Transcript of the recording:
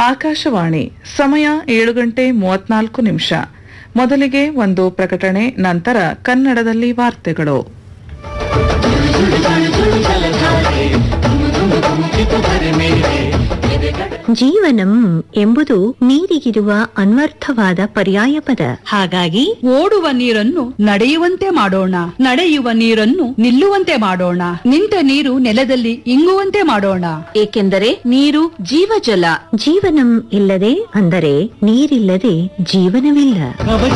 ಆಕಾಶವಾಣಿ ಸಮಯ ಏಳು ಗಂಟೆ ಮೂವತ್ನಾಲ್ಕು ನಿಮಿಷ ಮೊದಲಿಗೆ ಒಂದು ಪ್ರಕಟಣೆ ನಂತರ ಕನ್ನಡದಲ್ಲಿ ವಾರ್ತೆಗಳು ಜೀವನಂ ಎಂಬುದು ನೀರಿಗಿರುವ ಅನ್ವರ್ಥವಾದ ಪರ್ಯಾಯ ಪದ ಹಾಗಾಗಿ ಓಡುವ ನೀರನ್ನು ನಡೆಯುವಂತೆ ಮಾಡೋಣ ನಡೆಯುವ ನೀರನ್ನು ನಿಲ್ಲುವಂತೆ ಮಾಡೋಣ ನಿಂತ ನೀರು ನೆಲದಲ್ಲಿ ಇಂಗುವಂತೆ ಮಾಡೋಣ ಏಕೆಂದರೆ ನೀರು ಜೀವಜಲ ಜೀವನಂ ಇಲ್ಲದೆ ಅಂದರೆ ನೀರಿಲ್ಲದೆ ಜೀವನವಿಲ್ಲ